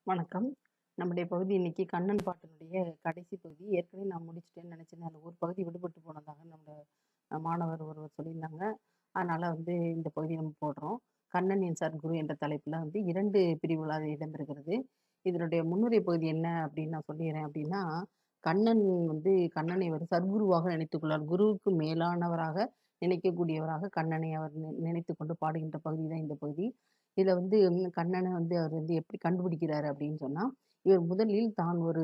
வணக்கம். நம்முடைய பகுதி இன்னைக்கு கண்ணன் பாட்டினுடைய கடைசி பகுதி. ஏற்கனவே நான் முடிச்சுட்டேன்னு நினைச்சேன். அதுல ஒரு பகுதி விடுபட்டு போனதாக நம்முடைய அ மாணவர் ஒருவர் சொல்லியிருந்தாங்க. அதனால வந்து இந்த பகுதிய நம்ம போடுறோம். கண்ணன் என் சத்குரு என்ற தலைப்புல வந்து 2 பிரிவுகளாக இடம்பெறுகிறது. இதனுடைய முன்னுரை பகுதி என்ன அப்படின்னு நான் சொல்லிர்றேன் அப்படின்னா, கண்ணன் வந்து கண்ணனை ஒரு சத்குருவாக நினைத்துக் கொள்வார். குருவுக்கு மேலானவராக நினைக்கக்கூடியவராக கண்ணனை அவர் நி நினைத்துக் கொண்டு பாடுகின்ற பகுதி தான் இந்த பகுதி. இதுல வந்து ம் கண்ணன வந்து அவர் வந்து எப்படி கண்டுபிடிக்கிறாரு அப்படின்னு சொன்னா, இவர் முதலில் தான் ஒரு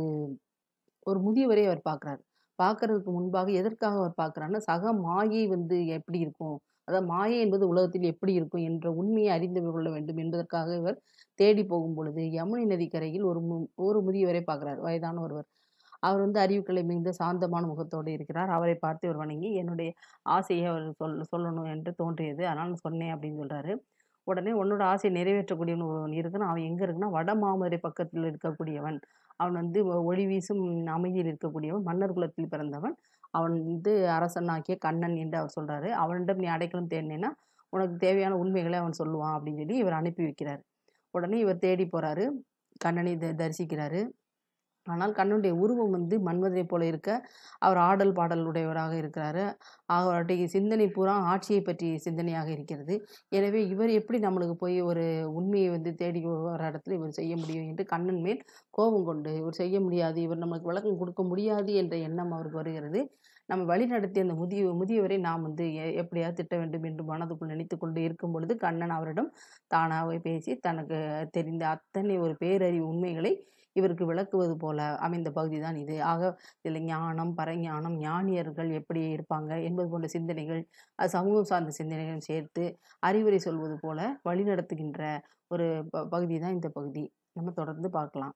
ஒரு முதியவரை அவர் பார்க்கிறார். பார்க்கறதுக்கு முன்பாக எதற்காக அவர் பார்க்கிறார்ன்னா, சக மாயை வந்து எப்படி இருக்கும்? அதாவது மாயை என்பது உலகத்தில் எப்படி இருக்கும் என்ற உண்மையை அறிந்து கொள்ள வேண்டும் என்பதற்காக இவர் தேடி போகும்பொழுது, யமுனை நதிக்கரையில் ஒரு மு ஒரு முதியவரை பார்க்கிறார். வயதான ஒருவர். அவர் வந்து அறிவுக்கலை மிகுந்த சாந்தமான முகத்தோடு இருக்கிறார். அவரை பார்த்து இவர் வணங்கி, என்னுடைய ஆசைய அவர் சொல் சொல்லணும் என்று தோன்றியது. அதனால நான் சொன்னேன் அப்படின்னு சொல்றாரு. உடனே உன்னோட ஆசைய நிறைவேற்றக்கூடியவன் ஒருவன் இருக்கிறான். அவன் எங்க இருக்குன்னா, வடமாமரை பக்கத்தில் இருக்கக்கூடியவன். அவன் வந்து ஒ ஒளி வீசும் அமைதியில் இருக்கக்கூடியவன். மன்னர் குலத்தில் பிறந்தவன். அவன் வந்து அரசனாகிய கண்ணன் என்று அவர் சொல்றாரு. அவனிடம் நீ அடைக்கலம் தேடினேன்னா, உனக்கு தேவையான உண்மைகளை அவன் சொல்லுவான் அப்படின்னு சொல்லி இவர் அனுப்பி வைக்கிறாரு. உடனே இவர் தேடி போறாரு. கண்ணனை த தரிசிக்கிறாரு. ஆனால் கண்ணனுடைய உருவம் வந்து மன்மதனைப் போல இருக்க, அவர் ஆடல், பாடல் உடையவராக இருக்கிறாரு. அவருடைய சிந்தனை பூரா ஆட்சியைப் பற்றிய சிந்தனையாக இருக்கிறது. எனவே இவர் எப்படி நம்மளுக்கு போய் ஒரு உண்மையை வந்து தேடி வர இடத்துல இவர் செய்ய முடியும் என்று கண்ணன் மேல் கோபம் கொண்டு, இவர் செய்ய முடியாது, இவர் நமக்கு விளக்கம் கொடுக்க முடியாது என்ற எண்ணம் அவருக்கு வருகிறது. நம்ம வழிநடத்திய அந்த முதிய முதியவரை நாம் வந்து எ எப்படியாவது திட்ட வேண்டும் என்று மனதுக்குள் நினைத்துக் கொண்டு இருக்கும் பொழுது, கண்ணன் அவரிடம் தானாகவே பேசி தனக்கு தெரிந்த அத்தனை ஒரு பேரறிவு உண்மைகளை இவருக்கு விளக்குவது போல அமைந்த பகுதி தான் இது. ஆக இதில ஞானம், பரஞானம், ஞானியர்கள் எப்படி இருப்பாங்க என்பது போன்ற சிந்தனைகள், அது சமூகம் சார்ந்த சிந்தனைகளும் சேர்த்து அறிவுரை சொல்வது போல வழிநடத்துகின்ற ஒரு ப பகுதி தான் இந்த பகுதி. நம்ம தொடர்ந்து பார்க்கலாம்.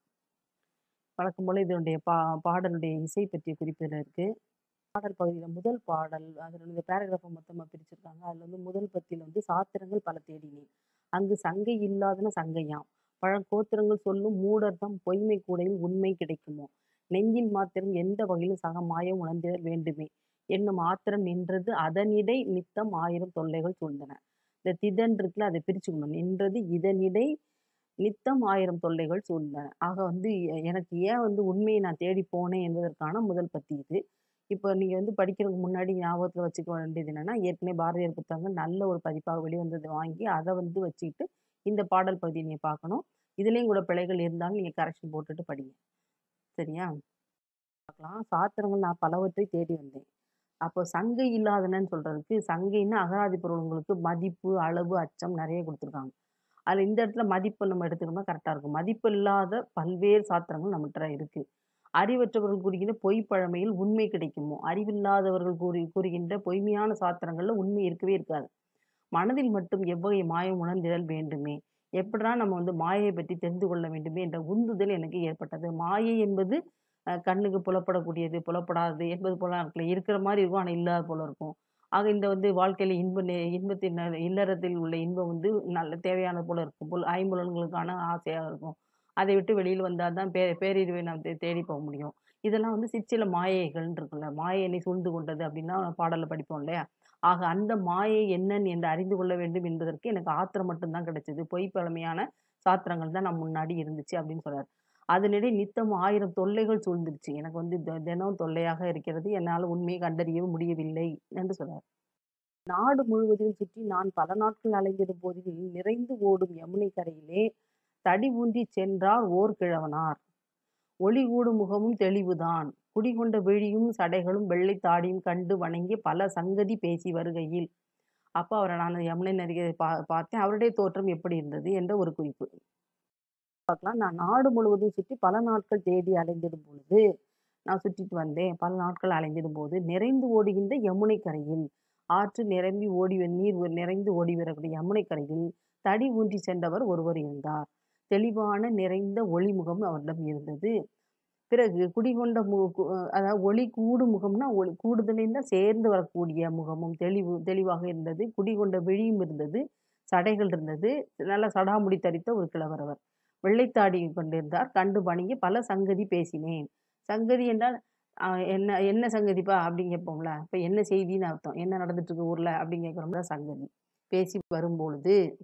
வழக்கம் போல இதனுடைய பா பாடலுடைய இசை பற்றிய குறிப்பு இதுல இருக்கு. பாடல் பகுதியில முதல் பாடல் அதுல இந்த பேராகிராஃப மொத்தமா பிரிச்சிருக்காங்க. அதுல வந்து முதல் பத்தியில வந்து சாத்திரங்கள் பல தேடினேன். அங்கு சங்கை இல்லாதன சங்கையாம். பழங்கோத்திரங்கள் சொல்லும் மூடர்தம் பொய்மை கூடையில் உண்மை கிடைக்குமோ? நெஞ்சில் மாத்திரம் எந்த வகையிலும் சக மாயம் உணர்ந்திடல் வேண்டுமே. என்னும் ஆத்திரம் நின்றது அதனிடை நித்தம் ஆயிரம் தொல்லைகள் சூழ்ந்தன. இந்த திதன் இருக்குல்ல அத பிரிச்சுக்கணும். நின்றது இதனிடை நித்தம் ஆயிரம் தொல்லைகள் சூழ்ந்தன. ஆக வந்து எ எனக்கு ஏன் வந்து உண்மையை நான் தேடி போனேன் என்பதற்கான முதல் பத்தி இது. இப்ப நீங்க வந்து படிக்கிறதுக்கு முன்னாடி ஞாபகத்துல வச்சுக்க வேண்டியது என்னன்னா, ஏற்கனவே பாரதியார் புத்தகங்கள் நல்ல ஒரு பதிப்பாக வெளிவந்தத வாங்கி, அத வந்து வச்சுக்கிட்டு இந்த பாடல் பகுதிய நீங்க பார்க்கணும். இதுலயும் கூட பிழைகள் இருந்தாலும் நீங்க கரெக்ஷன் போட்டுட்டு படிங்க. சரியா? பார்க்கலாம். சாத்திரங்கள் நான் பலவற்றை தேடி வந்தேன். அப்போ சங்கை இல்லாதனன்னு சொல்றதுக்கு, சங்கைன்னா அகராதி பொருள்களுக்கு மதிப்பு, அளவு, அச்சம் நெறைய குடுத்துருக்காங்க. அதுல இந்த இடத்துல மதிப்பு நம்ம எடுத்துக்கிட்டோம்னா கரெக்ட்டா இருக்கும். மதிப்பில்லாத பல்வேறு சாத்திரங்கள் நம்மட்ட இருக்கு. அறிவற்றவர்கள் கூறுகின்ற பொய் பழமையில் உண்மை கிடைக்குமோ? அறிவில்லாதவர்கள் கூறி கூறுகின்ற பொய்மையான சாத்திரங்கள்ல உண்மை இருக்கவே இருக்காது. மனதில் மட்டும் எவ்வகை மாயம் உணர்ந்திடல் வேண்டுமே. எப்பிட்றா நம்ம வந்து மாயையைப் பற்றி தெரிந்து கொள்ள வேண்டுமே என்ற உந்துதல் எனக்கு ஏற்பட்டது. மாயை என்பது அ கண்ணுக்கு புலப்படக்கூடியது, புலப்படாதது என்பது போல இருக்குல்ல. இருக்கிற மாரி இருக்கும். ஆனா இல்லாத போல இருக்கும். ஆக இந்த வந்து வாழ்க்கையில இன்ப நெ இன்பத்தின் இல்லறத்தில் உள்ள இன்பம் வந்து நல்ல தேவையானது போல இருக்கும். புல் ஐம்புலன்களுக்கான ஆசையா இருக்கும். அதை விட்டு வெளியில வந்தா தான் பே பேரறிவை நாம் தே தேடி போக முடியும். இதெல்லாம் வந்து சிற்சில மாயைகள்ன்னு இருக்குல்ல. மாயை என்னை சூழ்ந்து கொண்டது அப்டின்லாம் பாடல்ல படிப்போம் இல்லையா? ஆக அந்த மாயை என்னன்னு என்று அறிந்து கொள்ள வேண்டும் என்பதற்கு எனக்கு ஆத்திரம் மட்டும் தான் கிடைச்சது. பொய் பழமையான சாத்திரங்கள் தான் நான் முன்னாடி இருந்துச்சு அப்டின்னு சொல்றாரு. அதனிடை நித்தம் 1000 தொல்லைகள் சூழ்ந்துருச்சு. எனக்கு வந்து தெ தினம் தொல்லையாக இருக்கிறது. என்னால உண்மையை கண்டறியவும் முடியவில்லை என்று சொல்றார். நாடு முழுவதிலும் சுற்றி நான் பல நாட்கள் அலைந்திடும் போதிலும் நிறைந்து ஓடும் யமுனை கரையிலே தடி ஊன்றிச் சென்றார் ஓர் கிழவனார். ஒளி கூடும் முகமும் தெளிவுதான். குடிகொண்ட விழியும் சடைகளும் வெள்ளைத் தாடியும் கண்டு வணங்கி பல சங்கதி பேசி வருகையில். அப்ப அவர நான் யமுனை நதியை பா பார்த்தேன். அவருடைய தோற்றம் எப்படி இருந்தது என்ற ஒரு குறிப்பு. பார்க்கலாம். நான் நாடு முழுவதும் சுற்றி பல நாட்கள் தேடி அலைந்திடும் பொழுது, நான் சுற்றிட்டு வந்தேன். பல நாட்கள் அலைந்திடும்போது, நிறைந்து ஓடுகின்ற யமுனை கரையில், ஆற்று நிரம்பி ஓடி நீர் நிறைந்து ஓடி வரக்கூடிய யமுனை கரையில் தடி ஊன்றிச் சென்றவர் ஒருவர் இருந்தார். தெளிவான நிறைந்த ஒளிமுகம் அவரிடம் இருந்தது. பிறகு குடிகொண்ட மு கு அதாவது ஒளி கூடும் முகம்னா, ஒளி கூடுதலேருந்து சேர்ந்து வரக்கூடிய முகமும் தெளிவு தெளிவாக இருந்தது. குடிகொண்ட விழியும் இருந்தது. சடைகள் இருந்தது. நல்ல சடாமுடி தரித்த ஒரு கிழவர் அவர். வெள்ளைத்தாடி கொண்டிருந்தார். கண்டு வணங்கி பல சங்கதி பேசினேன். சங்கதி என்றால் அ என்ன என்ன சங்கதிப்பா? அப்டின்னு கேட்போம்ல. அப்ப என்ன செய்தின்னு அர்த்தம். என்ன நடந்துட்டு இருக்கு ஊர்ல? அப்டின்னு கேட்கிறோம்ல சங்கதி. பேசி வரும்பொழுது,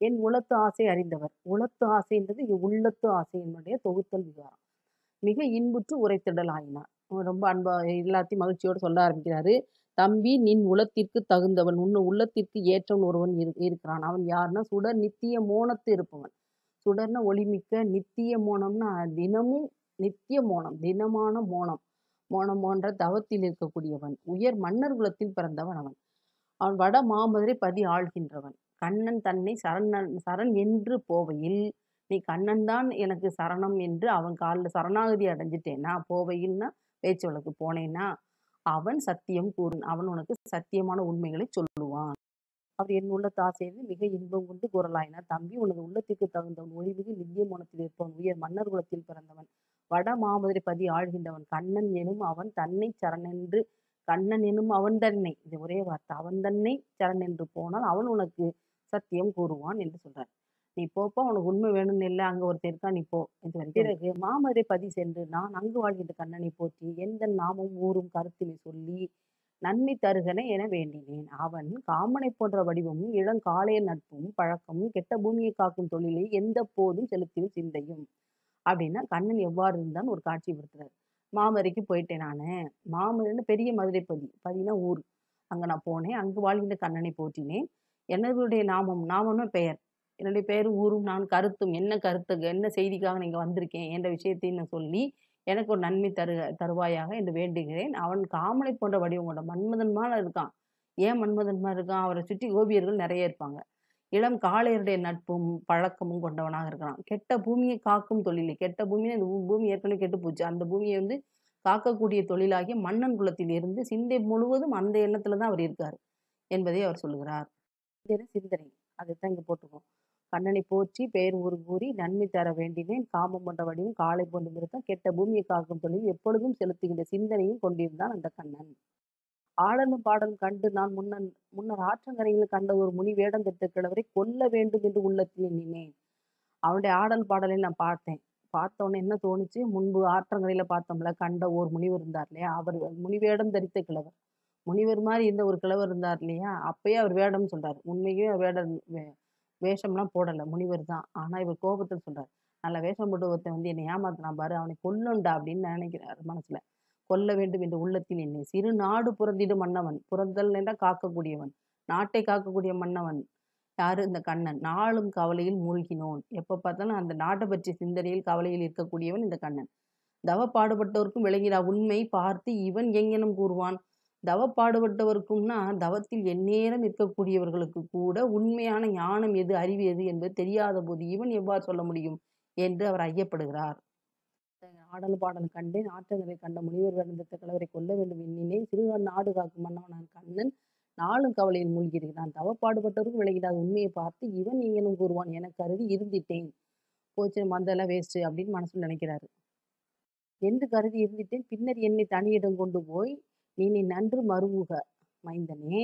என் உளத்து ஆசை அறிந்தவர் உளத்து ஆசைன்றது இங்க உள்ளத்து ஆசையினுடைய தொகுத்தல் விகாரம் மிக இன்புற்று உரைத்திடல் ஆயினார் அவர் ரொம்ப அன்பா எல்லாத்தையும் மகிழ்ச்சியோடு சொல்ல ஆரம்பிக்கிறாரு தம்பி நின் உளத்திற்கு தகுந்தவன் உன் உள்ளத்திற்கு ஏற்றவன் ஒருவன் இரு இருக்கிறான் அவன் யாருன்னா சுடர் நித்திய மோனத்து இருப்பவன் சுடர்னா ஒளிமிக்க நித்திய மோனம்னா தினமும் நித்திய மோனம் தினமான மோனம் மோனம் போன்ற தவத்தில் இருக்கக்கூடியவன் உயர் மன்னர் குலத்தில் பிறந்தவன் அவன் அவன் வட மாமதுரை பதி ஆள்கின்றவன் கண்ணன் தன்னை சரணன் சரண் என்று போவையில் நீ கண்ணன் தான் எனக்கு சரணம் என்று அவன் காலில் சரணாகதி அடைஞ்சிட்டேன்னா போவையில்னா பேச்சு வழக்கு போனேன்னா அவன் சத்தியம் கூறுன் அவன் உனக்கு சத்தியமான உண்மைகளை சொல்லுவான் அவர் என் உள்ள தாசையது மிக இன்பம் கொண்டு குரலாயினார் தம்பி உனது உள்ளத்திற்கு தகுந்தவன் ஒளிமிகு நித்திய மோனத்தில் இருப்பவன் உயர் மன்னர் குலத்தில் பிறந்தவன் வட மாமதுரை பதி ஆழ்கின்றவன் கண்ணன் எனும் அவன் தன்னை சரணென்று கண்ணன் எனும் அவன் தன்னை இது ஒரே வார்த்தை அவன் தன்னை சரண் என்று போனால் அவன் உனக்கு சத்தியம் கூறுவான் என்று சொல்றார் நீ போப்பா உனக்கு உண்மை வேணும்னு இல்லை அங்க ஒருத்தர் இருக்கா நீ போ இது வரைக்கும் பிறகு மாமதுரை பதி சென்று நான் அங்கு வாழ்கின்ற கண்ணனை போற்றி எந்த நாமும் ஊரும் கருத்தினை சொல்லி நன்மை தருகன என வேண்டினேன் அவன் காமனை போன்ற வடிவமும் இளங்காளைய நட்பும் பழக்கமும் கெட்ட பூமியை காக்கும் தொழிலை எந்த போதும் செலுத்தியும் சிந்தையும் அப்படின்னா கண்ணன் எவ்வாறு இருந்தான்னு ஒரு காட்சிப்படுத்துறாரு மாமதுரைக்கு போயிட்டேன் நான் மாமதுரைன்னு பெரிய மதுரை பதி பதினா ஊர் அங்கே நான் போனேன் அங்கு வாழ்கின்ற கண்ணனை போற்றினேன் என்னுடைய நாமம் நாமம்னா பெயர் என்னுடைய பெயர் ஊரும் நான் கருத்தும் என்ன கருத்துக்கு என்ன செய்திக்காக நீங்கள் வந்திருக்கேன் என்ற விஷயத்தையும் நான் சொல்லி எனக்கு ஒரு நன்மை தரு தருவாயாக என்று வேண்டுகிறேன் அவன் காமனை போன்ற வடிவம் கொண்ட மன்மதன் மேல இருக்கான் ஏன் மன்மதன் மாதிரி இருக்கான் அவரை சுற்றி கோபியர்கள் நிறைய இருப்பாங்க இளம் காளையருடைய நட்பும் பழக்கமும் கொண்டவனாக இருக்கிறான் கெட்ட பூமியை காக்கும் தொழிலை கெட்ட பூமியை இந்த பூ- பூமி ஏற்கனவே கெட்டு போச்சு அந்த பூமியை வந்து காக்கக்கூடிய தொழிலாகிய மன்னன் குலத்தில் இருந்து சிந்தை முழுவதும் அந்த எண்ணத்துல தான் அவர் இருக்கார் என்பதை அவர் சொல்லுகிறார் இது சிந்தனை அதைத்தான் இங்க போட்டிருக்கோம் கண்ணனை போற்றி பெயர் ஊர் கூறி நன்மை தர வேண்டினேன் காமம் போன்ற வடிவும் காளை போன்று இருக்க கெட்ட பூமியை காக்கும் தொழில் எப்பொழுதும் செலுத்துகின்ற சிந்தனையும் கொண்டிருந்தான் அந்த கண்ணன் ஆடலும் பாடலும் கண்டு நான் முன்னர் முன்னர் ஆற்றங்கரையில் கண்ட ஒரு முனி வேடம் திட்ட கிழவரை கொல்ல வேண்டும் என்று உள்ளத்தில் எண்ணினேன் அவனுடைய ஆடல் பாடலை நான் பார்த்தேன் பார்த்த உடனே என்ன தோணுச்சு முன்பு ஆற்றங்கரையில பார்த்தோம்ல கண்ட ஒரு முனிவர் இருந்தார் இல்லையா அவர் முனிவேடம் தரித்த கிழவர் முனிவர் மாதிரி இருந்த ஒரு கிழவர் இருந்தார் இல்லையா அப்பயே அவர் வேடம்னு சொல்றாரு உண்மையே வேடம் வே- வேஷம்லாம் போடல முனிவர் தான் ஆனா இவர் கோபத்தில் சொல்றாரு நல்ல வேஷம் போட்டு ஒருத்தன் வந்து என்னை ஏமாத்தினான் பாரு அவனை கொல்லுண்டா அப்படின்னு நினைக்கிறார் மனசுல கொல்ல வேண்டும் என்ற உள்ளத்தில் என்னை சிறு நாடு புறந்திடும் மன்னவன் புறந்தல் என்ற காக்கக்கூடியவன் நாட்டை காக்கக்கூடிய மன்னவன் யாரு இந்த கண்ணன் நாளும் கவலையில் மூழ்கினோன் எப்ப பார்த்தாலும் அந்த நாட்டை பற்றிய சிந்தனையில் கவலையில் இருக்கக்கூடியவன் இந்த கண்ணன் தவ பாடுபட்டவருக்கும் விளங்கிடா உண்மை பார்த்து இவன் எங்கெனம் கூறுவான் தவ பாடுபட்டவருக்கும்னா தவத்தில் எந்நேரம் இருக்கக்கூடியவர்களுக்கு கூட உண்மையான ஞானம் எது அறிவு எது என்பது தெரியாத போது இவன் எவ்வாறு சொல்ல முடியும் என்று அவர் ஐயப்படுகிறார் ஆடல் பாடல் கண்டேன் ஆற்றங்கரை கண்ட முனிவர் வேடந்த கிழவரை கொல்ல வேண்டும் எண்ணினேன் சிறுவன் நாடு காக்கும் மன்னவனான் கண்ணன் நாளும் கவலையில் மூழ்கியிருக்கிறான் தவ பாடுபட்டவருக்கும் விளங்கிடாத உண்மையை பார்த்து இவன் எங்கனும் கூறுவான் என கருதி இருந்திட்டேன் போச்சு மந்தெல்லாம் வேஸ்ட் அப்படின்னு மனசுல நினைக்கிறாரு என்று கருதி இருந்திட்டேன் பின்னர் என்னை தனியிடம் கொண்டு போய் நீ நீ நன்று மறுவுக மைந்தனே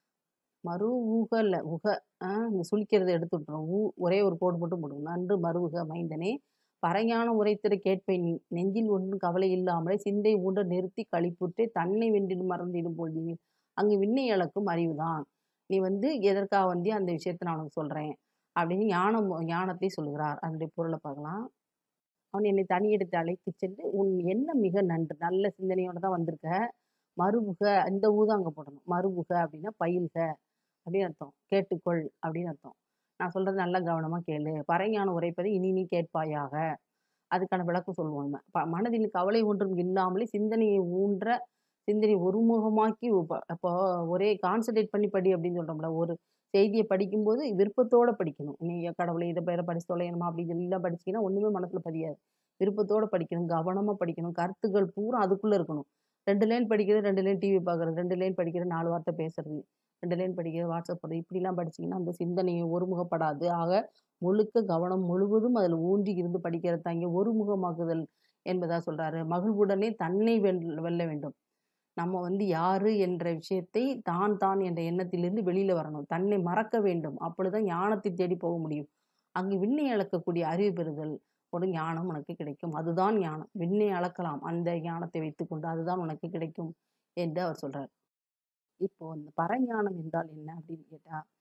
மறு ஊகல்ல உக ஆ, இந்த சுழிக்கிறத எடுத்து விட்டுரும் ஊ ஒரே ஒரு கோடு மட்டும் போடும் நன்று மறுவுக மைந்தனே பறைஞான உரைத்திட கேட்பை நீ நெஞ்சில் ஒன்றும் கவலை இல்லாமலே சிந்தை ஊன்ற நிறுத்தி களிப்புற்றே தன்னை வென்றிடும் மறந்திடும் பொழுது அங்கு விண்ணை இழக்கும் அறிவுதான் நீ வந்து எதற்காக வந்து அந்த விஷயத்தை நான் உனக்கு சொல்றேன் அப்படின்னு ஞானம் ஞானத்தை சொல்கிறார் அதனுடைய பொருளை பார்க்கலாம் அவன் என்னை தனியெடுத்து அழைத்து சென்று உன் எண்ணம் மிக நன்று நல்ல சிந்தனையோட தான் வந்திருக்க மறுவுக இந்த ஊ தான் அங்கே போடணும் மறுவுக அப்படின்னா பயில்க அப்படின்னு அர்த்தம் கேட்டுக்கொள் அப்படின்னு அர்த்தம் நான் சொல்றது நல்லா கவனமா கேளு பறைஞான உரைப்பதை இனி நீ கேட்பாயாக அதுக்கான விளக்கம் சொல்லுவோம் நம்ம. ப- மனதில் கவலை ஒன்றும் இல்லாமலே சிந்தனையை ஊன்ற சிந்தனை ஒருமுகமாக்கி உப்ப- அப்போ ஒரே கான்சன்ட்ரேட் பண்ணி படி அப்படின்னு சொல்றோம்ல ஒரு செய்தியை படிக்கும்போது விருப்பத்தோட படிக்கணும் நீங்க கடவுளை இதை பேரை படிச்சு தொலையணுமா அப்படின்னு சொல்லி எல்லாம் படிச்சீங்கன்னா ஒண்ணுமே மனசுல பதியாது விருப்பத்தோட படிக்கணும் கவனமா படிக்கணும் கருத்துக்கள் பூரா அதுக்குள்ள இருக்கணும் ரெண்டு லைன் படிக்கிறது ரெண்டு லைன் டிவி பார்க்கறது ரெண்டு லைன் படிக்கிறது நாலு வார்த்தை பேசுறது ரெண்டு லைன் படிக்கிறது வாட்ஸ்அப் போடுறது இப்படிலாம் படிச்சீங்கன்னா அந்த சிந்தனையை ஒருமுகப்படாது ஆக முழுக்க கவனம் முழுவதும் அதில் ஊன்றி இருந்து படிக்கிறது தான் இங்கே ஒருமுகமாக்குதல் என்பதா சொல்றாரு மகிழ்வுடனே தன்னை வெல் வெல்ல வேண்டும் நம்ம வந்து யாரு என்ற விஷயத்தை தான் தான் என்ற எண்ணத்திலிருந்து வெளியில வரணும் தன்னை மறக்க வேண்டும் அப்பொழுதுதான் ஞானத்தை தேடி போக முடியும் அங்கு விண்ணை அளக்கக்கூடிய அறிவு பெறுதல் ஒரு ஞானம் உனக்கு கிடைக்கும் அதுதான் ஞானம் விண்ணை அளக்கலாம் அந்த ஞானத்தை வைத்துக்கொண்டு அதுதான் உனக்கு கிடைக்கும் என்று அவர் சொல்றார் இப்போ இந்த பரஞானம் என்றால் என்ன அப்படின்னு கேட்டா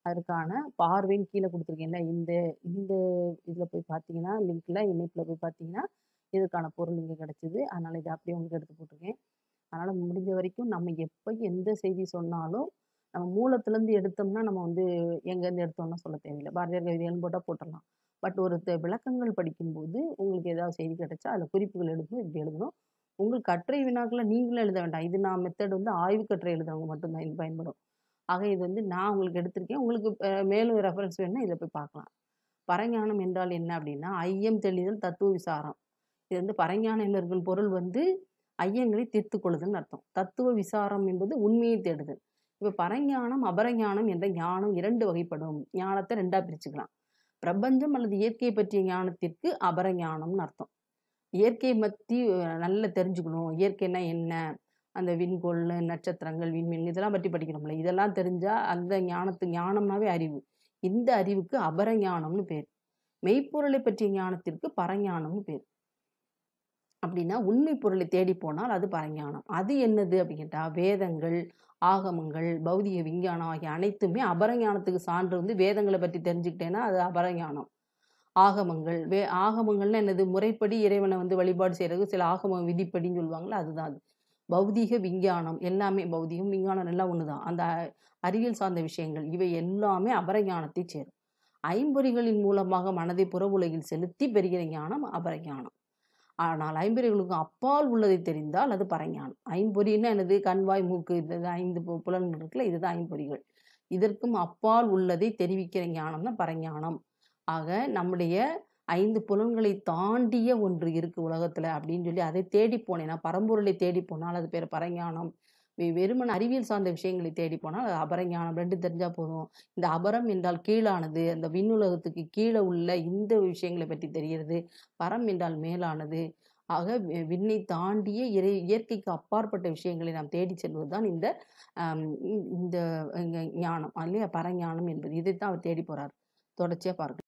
அதற்கான பார்வைன்னு கீழே கொடுத்துருக்கேன்ல இந்த இந்த இதில் போய் பார்த்தீங்கன்னா லிங்க்ல இணைப்பில் போய் பார்த்தீங்கன்னா இதுக்கான பொருள் இங்கே கிடச்சிது அதனால் இதை அப்படியே உங்களுக்கு எடுத்து போட்டிருக்கேன் அதனால் முடிஞ்ச வரைக்கும் நம்ம எப்போ எந்த செய்தி சொன்னாலும் நம்ம மூலத்துலேருந்து எடுத்தோம்னா நம்ம வந்து எங்கேருந்து எடுத்தோம்னா சொல்ல தேவையில்லை பாரதியார் கவிதைகள்னு போட்டால் போட்டுடலாம் பட் ஒரு த- விளக்கங்கள் படிக்கும்போது உங்களுக்கு ஏதாவது செய்தி கிடைச்சா அதில் குறிப்புகள் எடுக்கணும் இப்படி எழுதணும் உங்கள் கட்டுரை வினாக்களை நீங்களே எழுத வேண்டாம் இது நான் மெத்தட் வந்து ஆய்வு கட்டுரை எழுதுறவங்க மட்டும்தான் இது பயன்படும் ஆக இது வந்து நான் உங்களுக்கு எடுத்திருக்கேன் உங்களுக்கு அஹ், மேலும் ரெஃபரன்ஸ் வேணும்னா இதில் போய் பார்க்கலாம் பரஞானம் என்றால் என்ன அப்படின்னா ஐயம் தெளிதல் தத்துவ விசாரம் இது வந்து பரஞானம் என்பதன் பொருள் வந்து ஐயங்களை தீர்த்து கொள்ளுதல்னு அர்த்தம் தத்துவ விசாரம் என்பது உண்மையை தேடுதல் இப்போ பரஞானம் அபரஞானம் என்ற ஞானம் இரண்டு வகைப்படும் ஞானத்தை ரெண்டா பிரிச்சுக்கலாம் பிரபஞ்சம் அல்லது இயற்கையை பற்றிய ஞானத்திற்கு அபரஞானம்னு அர்த்தம் இயற்கையை பற்றி அஹ், நல்லா தெரிஞ்சுக்கணும் இயற்கைனா என்ன அந்த விண்கோள் நட்சத்திரங்கள் விண்மீன் இதெல்லாம் பற்றி படிக்கணும்ல இதெல்லாம் தெரிஞ்சா அந்த ஞானத்து ஞானம்னாவே அறிவு இந்த அறிவுக்கு அபரஞானம்னு பேர் மெய்ப்பொருளை பற்றிய ஞானத்திற்கு பரஞானம்னு பேர் அப்படின்னா உண்மை பொருளை தேடி போனால் அது பரஞானம் அது என்னது அப்படின்னு கேட்டா வேதங்கள் ஆகமங்கள் பௌதிக விஞ்ஞானம் ஆகிய அனைத்துமே அபரஞானத்துக்கு சான்று வந்து வேதங்களை பற்றி தெரிஞ்சுக்கிட்டேன்னா அது அபரஞானம் ஆகமங்கள் வே ஆகமங்கள்னா என்னது முறைப்படி இறைவனை வந்து வழிபாடு செய்யறது சில ஆகம விதிப்படின்னு சொல்லுவாங்கல்ல அதுதான் அது பௌதீக விஞ்ஞானம் எல்லாமே பௌதீகம் விஞ்ஞானம் எல்லாம் ஒண்ணுதான் அந்த அ- அறிவியல் சார்ந்த விஷயங்கள் இவை எல்லாமே அபரஞானத்தை சேரும் ஐம்பொறிகளின் மூலமாக மனதை புற உலகில் செலுத்தி பெறுகிற ஞானம் அபரஞானம் ஆனால் ஐம்பொறிகளுக்கு அப்பால் உள்ளதை தெரிந்தால் அது பரஞானம் ஐம்பொறின்னா என்னது கண்வாய் மூக்கு இந்த இது ஐந்து பு- புலன்கள் இருக்குல்ல இதுதான் ஐம்பொறிகள் இதற்கும் அப்பால் உள்ளதை தெரிவிக்கிற ஞானம் தான் பரஞானம் ஆக நம்முடைய ஐந்து புலன்களை தாண்டிய ஒன்று இருக்கு உலகத்துல அப்படின்னு சொல்லி அதை தேடி போனேன்னா பரம்பொருளை தேடி போனால் அது பேர் பரஞானம் வெ- வெறுமன அறிவியல் சார்ந்த விஷயங்களை தேடி போனால் அது அபரஞானம் ரெண்டு தெரிஞ்சா போதும் இந்த அபரம் என்றால் கீழானது அந்த விண்ணுலகத்துக்கு கீழே உள்ள இந்த விஷயங்களை பற்றி தெரிகிறது பரம் என்றால் மேலானது ஆக வி- விண்ணை தாண்டிய இறை இயற்கைக்கு அப்பாற்பட்ட விஷயங்களை நாம் தேடி செல்வதுதான் இந்த ஆம், இந்த இங்க ஞானம் இல்லையா பரஞானம் என்பது இதைத்தான் அவர் தேடி போறார் தொடர்ச்சியா பார்க்கலாம்